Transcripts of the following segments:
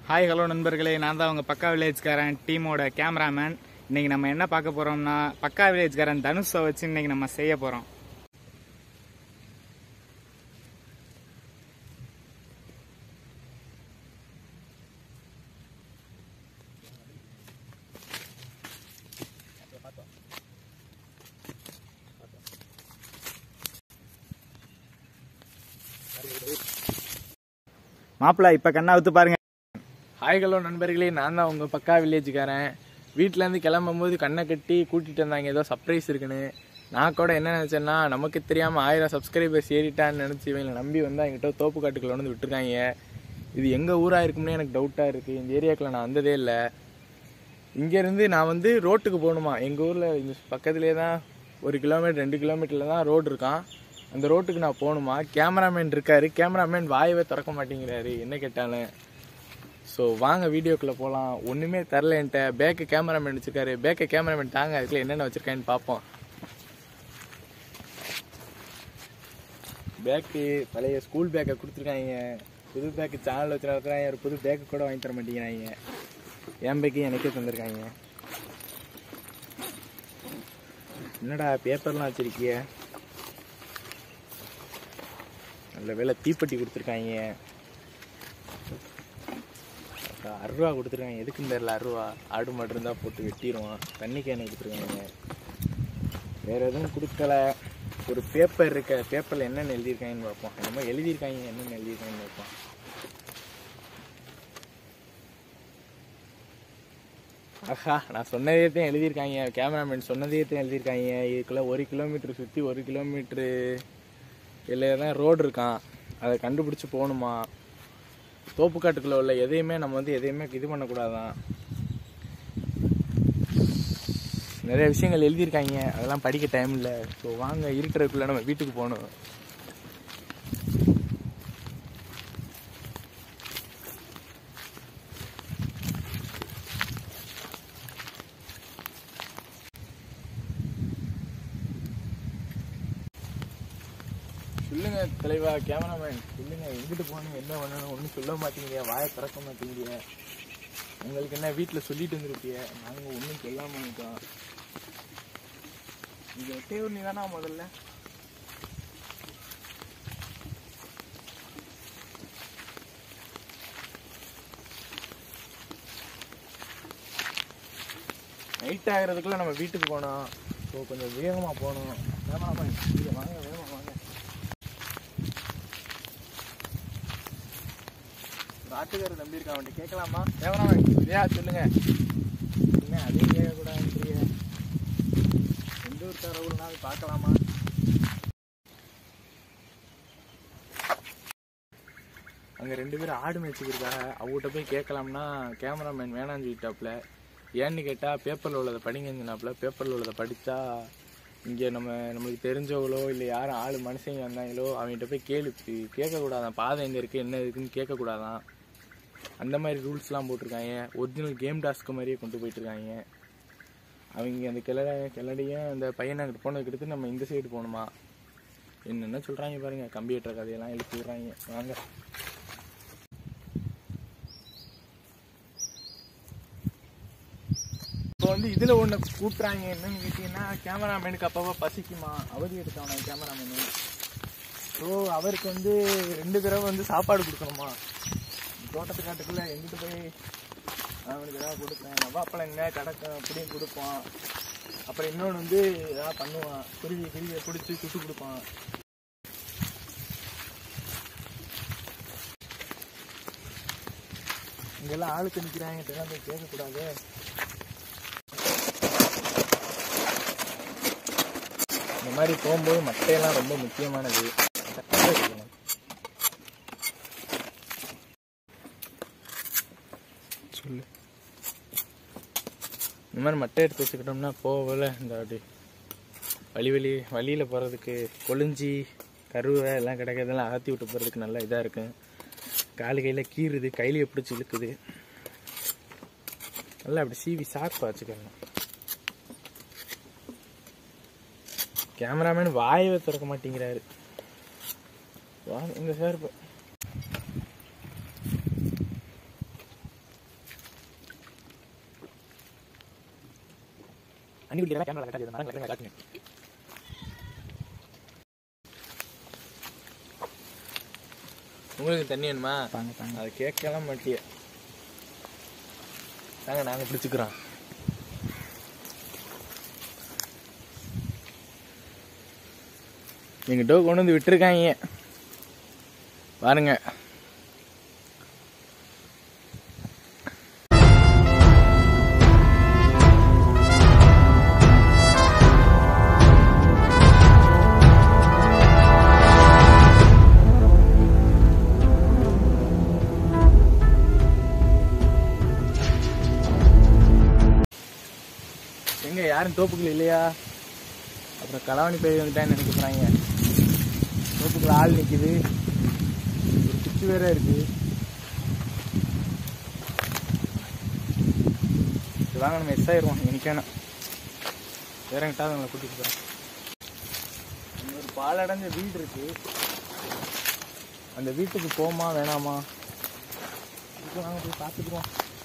Hi hello நண்பர்களே நான் தான் உங்கள் பக்கா வில்லேஜ்காரன் டீமோட கேமராமேன் இன்னைக்கு நம்ம என்ன பார்க்க போகிறோம்னா பக்கா வில்லேஜ்காரன் தனுஷை வச்சு இன்னைக்கு நம்ம செய்ய போகிறோம் மாப்பிள்ள இப்போ கண்ணா ஊத்து பாருங்க ஹாய் ஹலோ நண்பர்களே நான் தான் உங்கள் பக்கா வில்லேஜுக்காரன் வீட்டிலேருந்து கிளம்பும்போது கண்ணை கட்டி கூட்டிகிட்டு வந்தாங்க ஏதோ சர்ப்ரைஸ் இருக்குன்னு நான் கூட என்ன நினச்சேன்னா நமக்கு தெரியாமல் ஆயிரம் சப்ஸ்கிரைபர்ஸ் ஏறிட்டான்னு நினச்சி இவங்களை நம்பி வந்தால் என்கிட்ட தோப்பு காட்டுக்குள்ள வந்து விட்டுருக்காங்க இது எங்கள் ஊராக இருக்கும்னே எனக்கு டவுட்டாக இருக்குது இந்த ஏரியாக்குள்ள நான் வந்ததே இல்லை இங்கேருந்து நான் வந்து ரோட்டுக்கு போகணுமா எங்கள் ஊரில் இந்த பக்கத்துலேயே தான் ஒரு கிலோமீட்டர் ரெண்டு கிலோமீட்டரில் தான் ரோடு இருக்கான் அந்த ரோட்டுக்கு நான் போகணுமா கேமராமேன் இருக்காரு கேமராமேன் வாயவே திறக்க மாட்டேங்கிறாரு என்ன கேட்டாலும் ஸோ வாங்க வீடியோக்குள்ளே போகலாம் ஒன்றுமே தரல என்கிட்ட பேக்கு கேமராமேன் வச்சிருக்காரு பேக்கு கேமராமேன் தாங்க அதுக்குள்ள என்னென்ன வச்சிருக்கான்னு பார்ப்போம் பேக்கு பழைய ஸ்கூல் பேக்கை கொடுத்துருக்காங்க புது பேக்கு சேனல் வச்சு நடத்துறாங்க ஒரு புது பேக்கு கூட வாங்கி தர மாட்டேங்கிறாங்க என் பேக்கு எனக்கே தந்திருக்காங்க என்னடா பேப்பர்லாம் வச்சிருக்கிய நல்ல வேலை தீப்பெட்டி கொடுத்துருக்காங்க அக்கா, அருவா கொடுத்துருக்காங்க எதுக்குன்னு தெரியல அருவா ஆடு மாடு இருந்தால் போட்டு வெட்டிடுவான் தண்ணி கேனை கொடுத்துருக்காங்க வேற எதுவும் கொடுக்கல ஒரு பேப்பர் இருக்க பேப்பரில் என்னென்ன எழுதியிருக்காங்கன்னு பார்ப்போம் என்னமோ எழுதியிருக்காங்க என்னென்ன எழுதியிருக்காங்கன்னு பார்ப்போம் ஆஹா நான் சொன்னதே தான் எழுதியிருக்காங்க கேமராமேன் சொன்னதே தான் எழுதியிருக்காங்க இதுக்குள்ள ஒரு கிலோமீட்டர் சுற்றி ஒரு கிலோமீட்ரு இதில் தான் ரோடு இருக்கான் அதை கண்டுபிடிச்சி போகணுமா தோப்புக்காட்டுக்குள்ள உள்ள எதையுமே நம்ம வந்து எதையுமே இது பண்ணக்கூடாதான் நிறைய விஷயங்கள் எழுதியிருக்காங்க அதெல்லாம் படிக்க டைம் இல்லை ஸோ வாங்க இருக்கிறதுக்குள்ள நம்ம வீட்டுக்கு போகணும் சொல்லுங்க தலைவா கேமராமேன் சொல்லுங்க எங்கிட்டு போகணும் என்ன பண்ணணும் ஒன்றும் சொல்ல மாட்டீங்க வாயை திறக்க மாட்டீங்க உங்களுக்கு என்ன வீட்டில் சொல்லிட்டு வந்துருப்பிய நாங்கள் ஒன்றும் சொல்லாம இருக்கோம் இங்கே எட்டையூர் நீ தானா முதல்ல நைட் ஆகிறதுக்குள்ள நம்ம வீட்டுக்கு போனோம் ஸோ கொஞ்சம் வேகமாக போகணும் கேமராமேன் இங்கே வாங்க வேகமாக வாங்க ஒரு ஆட்டுக்காரர் நம்பி இருக்கான் அவன்கிட்ட கேட்கலாமா கேமராமேன் இல்லையா சொல்லுங்க என்ன அதையும் கேட்கக்கூடாதுன்றிய எந்த ஒரு தரவுனாலும் பார்க்கலாமா அங்கே ரெண்டு பேரும் ஆடு மேய்ச்சிக்கிருக்காங்க அவங்ககிட்ட போய் கேட்கலாம்னா கேமராமேன் வேணான்னு சொல்லிட்டாப்புல ஏன்னு கேட்டால் பேப்பரில் உள்ளதை படிங்கன்னு சொன்னாப்புல பேப்பரில் உள்ளதை படித்தா இங்கே நம்ம நம்மளுக்கு தெரிஞ்சவங்களோ இல்லை யாரும் ஆள் மனுஷங்க வந்தாங்களோ அவங்ககிட்ட போய் கேளு கேட்கக்கூடாதான் பாதை எங்கே இருக்குது என்ன இருக்குன்னு கேட்கக்கூடாதான் அந்த மாதிரி ரூல்ஸ்லாம் போட்டிருக்காங்க ஒரிஜினல் கேம் டாஸ்க்கு மாதிரியே கொண்டு போயிட்டு இருக்காங்க அவங்க அந்த கிளட கிளடியும் அந்த பையனை அங்கிட்டு போனதுக்கு எடுத்து நம்ம இந்த சைடு போகணுமா என்னென்ன சொல்கிறாங்க பாருங்க கம்ப்யூட்டர் கதையெல்லாம் எழுப்பி விட்றாங்க வாங்க இப்போ வந்து இதில் ஒன்று கூட்டுறாங்க என்னன்னு கேட்டிங்கன்னா கேமராமேனுக்கு அப்பப்போ பசிக்குமா அவதி எடுத்தவன கேமராமேனு ஸோ அவருக்கு வந்து ரெண்டு தடவை வந்து சாப்பாடு கொடுக்கணுமா தோட்டத்து காட்டுக்குள்ள எங்கிட்டு போய் அவனுக்கு ஏதாவது கொடுப்பேன் நவாப்பழம் என்ன கடக்க அப்படியும் கொடுப்பான் அப்புறம் இன்னொன்று வந்து ஏதாவது பண்ணுவான் குருவி குருவியை பிடிச்சி சுட்டு கொடுப்பான் இங்கெல்லாம் ஆளுக்கு நிற்கிறாங்க இதெல்லாம் போய் கேட்கக்கூடாது இந்த மாதிரி போகும்போது மட்டையெல்லாம் ரொம்ப முக்கியமானது கரெக்டா இருக்கணும். சொல்லு இந்த மாதிரி மட்டை எடுத்து வச்சுக்கிட்டோம்னா போகல இந்த அப்படி வழி வழி வழியில் போகிறதுக்கு கொளிஞ்சி கருவை எல்லாம் கிடைக்கிறதெல்லாம் அகத்தி விட்டு போகிறதுக்கு நல்லா இதாக இருக்கும் காலு கையில் கீறுது கையில பிடிச்சி இழுக்குது நல்லா அப்படி சீவி சார்பாக வச்சுக்கணும் கேமராமேன் வாயவே திறக்க மாட்டேங்கிறாரு வா எங்க சார் இப்போ அன்னி குடிக்கிறா கேமரா கட்டாது மரங்களை காட்டுங்க உங்களுக்கு தண்ணி வேணுமா தாங்க தாங்க அதை கேட்கலாம் மாட்டிய தாங்க நாங்கள் பிடிச்சிக்கிறோம் எங்கிட்ட கொண்டு வந்து விட்டுருக்காங்க பாருங்க எங்க யாரும் தோப்புக்குள்ள இல்லையா அப்புறம் களவாணி போய் வந்துட்டான்னு நினைக்க போறாங்க தோப்புக்குள்ள ஆள் நிக்குது ஒரு குச்சி வேற இருக்கு சரி, வாங்க நம்ம எஸ் ஆயிடுவோம் நினைக்கணும் வேற எங்கிட்டாவது உங்களை கூட்டிட்டு போறேன் இங்க ஒரு பாலடைஞ்ச வீடு இருக்கு அந்த வீட்டுக்கு போமா வேணாமா இதுக்கு வாங்க போய் பார்த்துக்குவோம்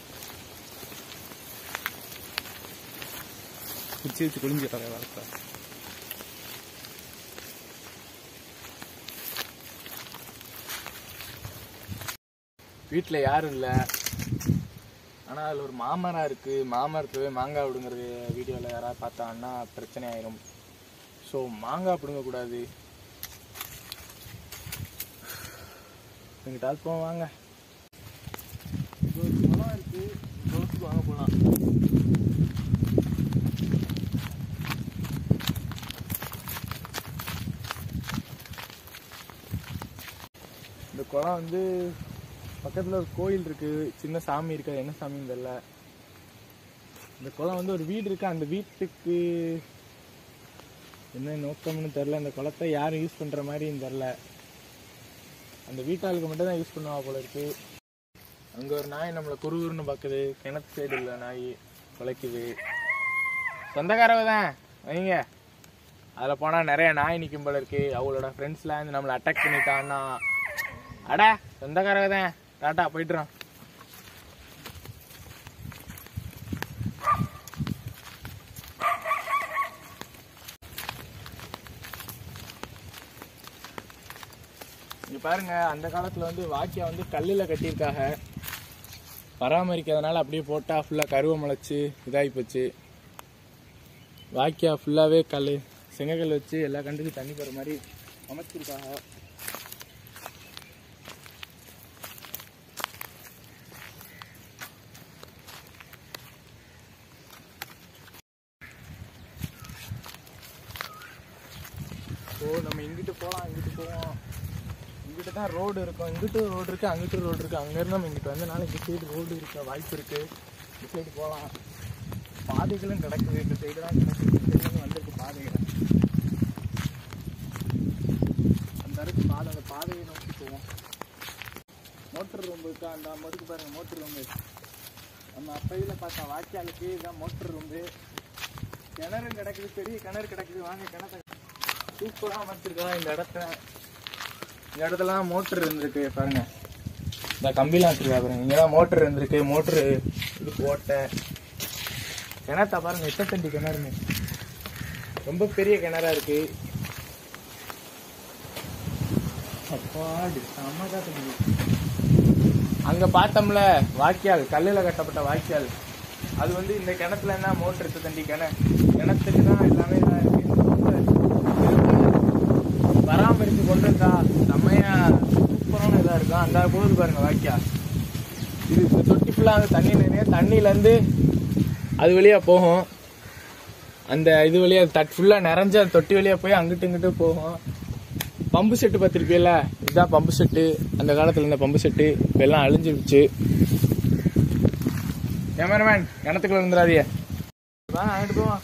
குச்சி வச்சு குளிஞ்சிட்டாங்க வளர்த்தா வீட்டில் யாரும் இல்லை ஆனால் அதில் ஒரு மாமரம் இருக்குது மாமரத்துல போய் மாங்காய் விடுங்கிறது வீடியோவில் யாராவது பார்த்தாங்கன்னா பிரச்சனை ஆயிரும் ஸோ மாங்காய் பிடுங்கக்கூடாது எங்கிட்டாவது போவோம் வாங்க இது ஒரு குளம் இருக்குது குளத்துக்கு வாங்க போகலாம் இந்த குளம் வந்து பக்கத்தில் ஒரு கோயில் இருக்கு சின்ன சாமி இருக்கு அது என்ன சாமின்னு தெரியல இந்த குளம் வந்து ஒரு வீடு இருக்கு அந்த வீட்டுக்கு என்ன நோக்கம்னு தெரில அந்த குளத்தை யாரும் யூஸ் பண்ற மாதிரியும் தெரில அந்த வீட்டாளுக்கு மட்டும் தான் யூஸ் பண்ணுவா போல இருக்கு அங்க ஒரு நாய் நம்மளை குறுகுறுன்னு பார்க்குது கிணத்து சைடு இல்லை நாய் குலைக்குது சொந்தக்காரவ தான் வைங்க அதில் போனால் நிறைய நாய் நிற்கும் போல இருக்கு அவங்களோட ஃப்ரெண்ட்ஸ்லாம் வந்து நம்மளை அட்டாக் பண்ணிட்டான்னா அட சொந்தக்காரங்க தான் டாட்டா போயிட்டுறோம் இங்க பாருங்க அந்த காலத்துல வந்து வாக்கியா வந்து கல்லுல கட்டியிருக்காங்க பராமரிக்காதனால அப்படியே போட்டா ஃபுல்லா கருவை முளைச்சு இதாகி போச்சு வாக்கியா ஃபுல்லாவே கல் செங்கக்கல் வச்சு எல்லா கண்டுக்கும் தண்ணி போற மாதிரி அமைச்சிருக்காங்க ஓ நம்ம இங்கிட்டு போகலாம் இங்கிட்டு போவோம் இங்கிட்டு தான் ரோடு இருக்கும் இங்கிட்டு ரோடு இருக்கு அங்கிட்டு ரோடு இருக்கு அங்கேருந்து நம்ம இங்கிட்டு வந்தனால இந்த சைடு ரோடு இருக்க வாய்ப்பு இருக்கு இந்த சைடு போகலாம் பாதைகளும் கிடக்குது இந்த சைடு தான் கிடக்குது இந்த சைடு வந்து வந்திருக்கு பாதைகள் அந்த இடத்து பாதை அந்த பாதையை நோக்கி போவோம் மோட்டர் ரூம் இருக்கா அந்த மறுக்கு பாருங்க மோட்டர் ரூம் நம்ம அப்பையில் பார்த்தா வாய்க்காலுக்கு இதுதான் மோட்டர் ரூம்பு கிணறு கிடக்குது பெரிய கிணறு கிடக்குது வாங்க கிணத்த சூப்பராக அமைச்சிருக்கா இந்த இடத்த இந்த இடத்துலலாம் மோட்டர் இருந்திருக்கு பாருங்க இந்த கம்பிலாம் வச்சிருக்கா பாருங்க இங்கெல்லாம் மோட்டர் இருந்திருக்கு மோட்டரு இது போட்ட கிணத்த பாருங்க எட்ட தண்டி கிணறுன்னு ரொம்ப பெரிய கிணறா இருக்கு அப்பாடி செம்ம காத்து அங்க பார்த்தோம்ல வாய்க்கால் கல்லுல கட்டப்பட்ட வாய்க்கால் அது வந்து இந்த கிணத்துல என்ன மோட்டர் எடுத்து தண்டி கிண கிணத்துக்கு தான் எல்லாமே இதா இருக்கு ரொம்ப பராமரித்து கொண்டு இருந்தா செம்மையா சூப்பரான இதா இருக்கும் அந்த போது பாருங்க வாய்க்கா இது இந்த தொட்டி ஃபுல்லா அந்த தண்ணி நிறைய தண்ணியில இருந்து அது வழியா போகும் அந்த இது வழியா தட் ஃபுல்லா நிறைஞ்ச அந்த தொட்டி வழியா போய் அங்கிட்டு இங்கிட்டு போகும் பம்பு செட்டு பார்த்துருப்பீல்ல இதுதான் பம்பு செட்டு அந்த காலத்துல இருந்த பம்பு செட்டு இப்ப எல்லாம் அழிஞ்சிருச்சு கேமராமேன் கிணத்துக்குள்ள இருந்துடாதீங்க வாங்க அங்கிட்டு போவோம்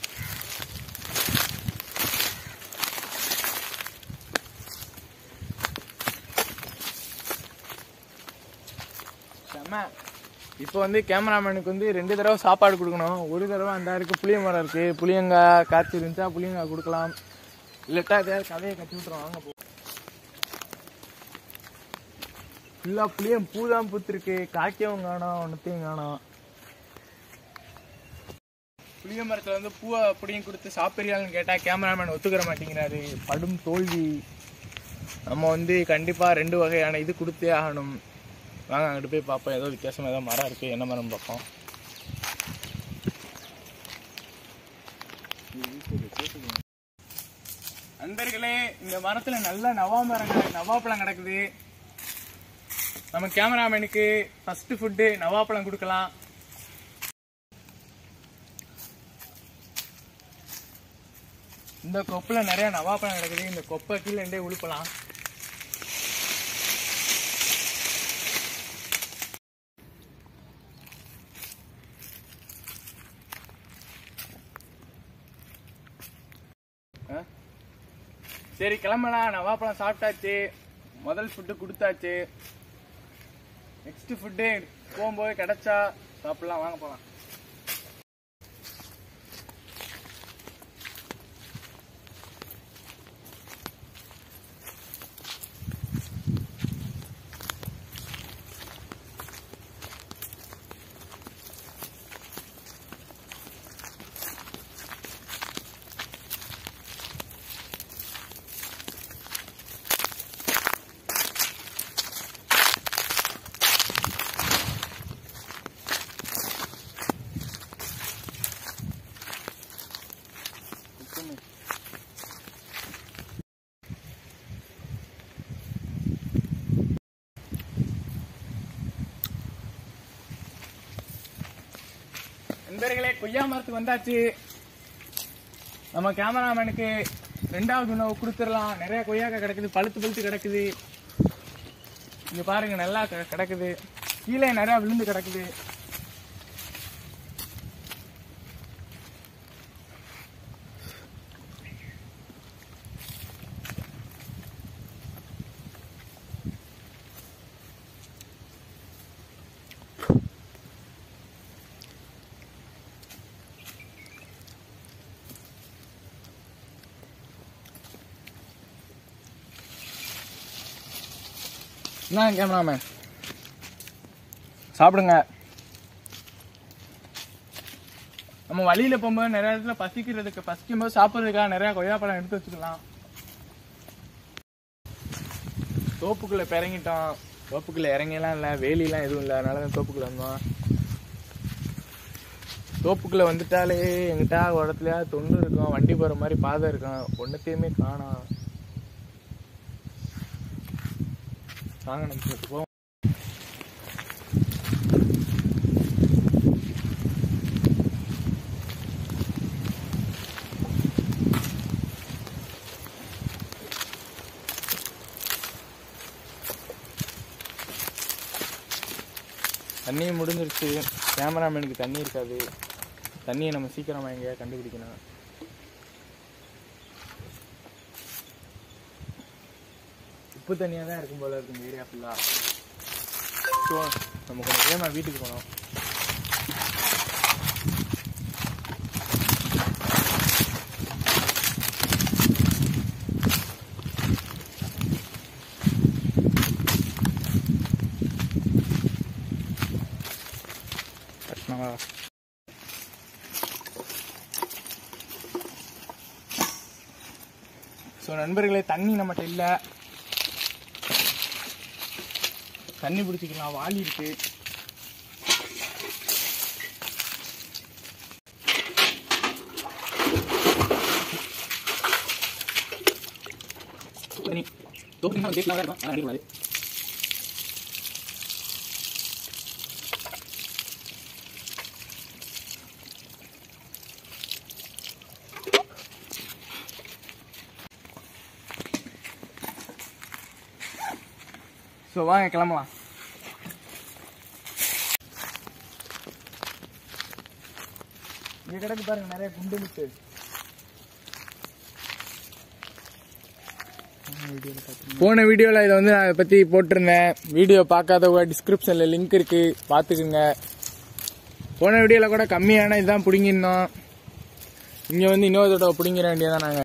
செம்ம இப்போ வந்து கேமராமேனுக்கு வந்து ரெண்டு தடவை சாப்பாடு கொடுக்கணும் ஒரு தடவை அந்த இருக்கு புளிய மரம் இருக்கு புளியங்காய் காய்ச்சி இருந்துச்சா புளியங்காய் கொடுக்கலாம் இல்லட்டா ஏதாவது கதையை கட்டி விட்டுரும் வாங்க போ ஃபுல்லா புளியம் பூ தான் பூத்திருக்கு காய்க்கவும் காணோம் ஒன்றத்தையும் காணோம் புளிய மரத்துல வந்து பூவை அப்படியும் கொடுத்து சாப்பிட்றியான்னு கேட்டா கேமராமேன் ஒத்துக்கிற மாட்டேங்கிறாரு படும் தோல்வி நம்ம வந்து கண்டிப்பா ரெண்டு வகையான இது கொடுத்தே ஆகணும் வாங்க அங்கிட்டு போய் பார்ப்போம் ஏதோ வித்தியாசமா ஏதோ மரம் இருக்கு என்ன மரம் பார்ப்போம் நண்பர்களே இந்த மரத்துல நல்ல நவா மரங்கள் நவாப்பழம் கிடக்குது நம்ம கேமராமேனுக்கு ஃபர்ஸ்ட் ஃபுட்டு நவாப்பழம் கொடுக்கலாம் இந்த கொப்பில் நிறைய நவாப்பழம் கிடக்குது இந்த கொப்பை கீழே இருந்தே உழுப்பலாம் ஆ? சரி கிளம்பலாம் நவாப்பழம் சாப்பிட்டாச்சு முதல் ஃபுட்டு கொடுத்தாச்சு நெக்ஸ்ட் ஃபுட்டு போகும்போது கிடைச்சா சாப்பிடலாம் வாங்க போகலாம் நண்பர்களே கொய்யா மரத்துக்கு வந்தாச்சு நம்ம கேமராமேனுக்கு ரெண்டாவது உணவு கொடுத்துடலாம் நிறைய கொய்யாக்காய் கிடக்குது பழுத்து பழுத்து கிடக்குது இங்க பாருங்க நல்லா க- கிடக்குது கீழே நிறைய விழுந்து கிடக்குது என்ன கேமராமேன் சாப்பிடுங்க நம்ம வழியில போகும்போது நிறைய இடத்துல பசிக்கிறதுக்கு பசிக்கும் போது சாப்பிட்றதுக்காக நிறைய கொய்யாப்பழம் எடுத்து வச்சுக்கலாம் தோப்புக்குள்ள இப்ப இறங்கிட்டோம் தோப்புக்குள்ள இறங்கிலாம் இல்லை வேலிலாம் எதுவும் இல்லை அதனால தான் தோப்புக்குள்ள வந்தோம் தோப்புக்குள்ள வந்துட்டாலே எங்கிட்ட ஒரு இடத்துலயா தொண்டு இருக்கும் வண்டி போற மாதிரி பாதை இருக்கும் ஒன்னத்தையுமே காணோம் வாங்க நம்ம இப்ப போவோம் தண்ணியும் முடிஞ்சிருச்சு கேமராமேனுக்கு தண்ணி இருக்காது தண்ணியை நம்ம சீக்கிரமா எங்கேயா கண்டுபிடிக்கணும் உப்பு தண்ணியாக தான் இருக்கும் போல இருக்கு இந்த ஏரியா ஃபுல்லாக ஸோ நம்ம கொஞ்சம் வேகமா வீட்டுக்கு போனோம் கஷ்டமா ஸோ நண்பர்களே தண்ணி நம்மகிட்ட இல்லை தண்ணி பிடிச்சிக்கலாம் வாளி இருக்கு தண்ணி தோப்பினா டேஸ்ட்லாம் தான் இருக்கும் ஆனால் அடிக்கூடாது ஸோ வாங்க கிளம்பலாம் இங்க கிடக்கு பாருங்க நிறைய குண்டு முட்டு போன வீடியோவில் இதை வந்து நான் இதை பற்றி போட்டிருந்தேன் வீடியோ பார்க்காதவங்க டிஸ்கிரிப்ஷனில் லிங்க் இருக்கு பார்த்துக்குங்க போன வீடியோவில் கூட கம்மியான இதுதான் பிடுங்கிருந்தோம் இங்கே வந்து இன்னொரு தடவை பிடிங்கிற வேண்டியதான் நாங்கள்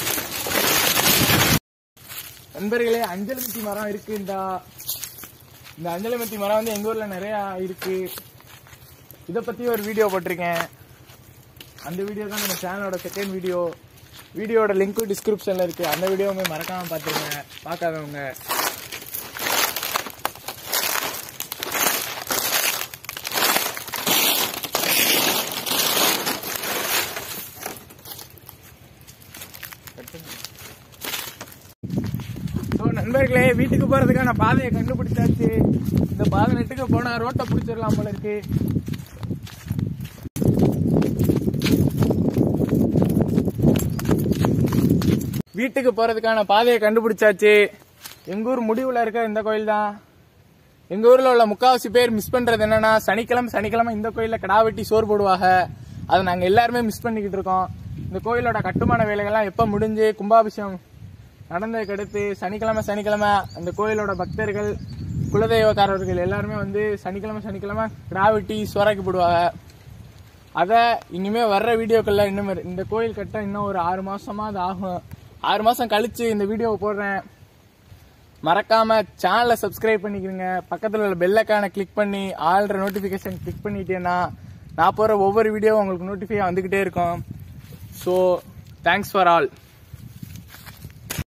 நண்பர்களே அஞ்சல் முட்டி மரம் இருக்குண்டா இந்த அஞ்சலிமத்தி மரம் வந்து எங்க ஊர்ல நிறைய இருக்கு இதை பத்தி ஒரு வீடியோ போட்டிருக்கேன் அந்த வீடியோ தான் நம்ம சேனலோட செகண்ட் வீடியோ வீடியோட லிங்க் டிஸ்கிரிப்ஷன்ல இருக்கு அந்த வீடியோவுமே மறக்காம பாத்துருங்க பார்க்காதவங்க ஸோ நண்பர்களே வீட்டுக்கு போறதுக்கான பாதையை கண்டுபிடிச்சாச்சு இந்த பாதை நெட்டுக்கு போனா ரோட்டை பிடிச்சிடலாம் போல இருக்கு வீட்டுக்கு போறதுக்கான பாதையை கண்டுபிடிச்சாச்சு எங்க ஊர் முடிவுல இருக்க இந்த கோயில் தான் எங்க ஊர்ல உள்ள முக்காவாசி பேர் மிஸ் பண்றது என்னன்னா சனிக்கிழமை சனிக்கிழமை இந்த கோயில்ல கிடா வெட்டி சோறு போடுவாங்க அதை நாங்க எல்லாருமே மிஸ் பண்ணிக்கிட்டு இருக்கோம் இந்த கோயிலோட கட்டுமான வேலைகள்லாம் எப்ப முடிஞ்சு கும்பாபிஷேகம் நடந்ததுக்கு அடுத்து சனிக்கிழமை சனிக்கிழமை அந்த கோயிலோட பக்தர்கள் குலதெய்வக்காரர்கள் எல்லாருமே வந்து சனிக்கிழமை சனிக்கிழமை கிடா வெட்டி சோறாக்கி போடுவாங்க அதை இனிமே வர்ற வீடியோக்கள்ல இன்னும் இந்த கோயில் கட்ட இன்னும் ஒரு ஆறு மாசமா அது ஆகும் ஆறு மாசம் கழிச்சு இந்த வீடியோவை போடுறேன் மறக்காம சேனலை சப்ஸ்கிரைப் பண்ணிக்கிறீங்க பக்கத்துல உள்ள பெல்லைக்கான கிளிக் பண்ணி ஆல்ற நோட்டிபிகேஷன் கிளிக் பண்ணிட்டேன்னா நான் போற ஒவ்வொரு வீடியோவும் உங்களுக்கு நோட்டிஃபை வந்துகிட்டே இருக்கும் ஸோ தேங்க்ஸ் ஃபார் ஆல்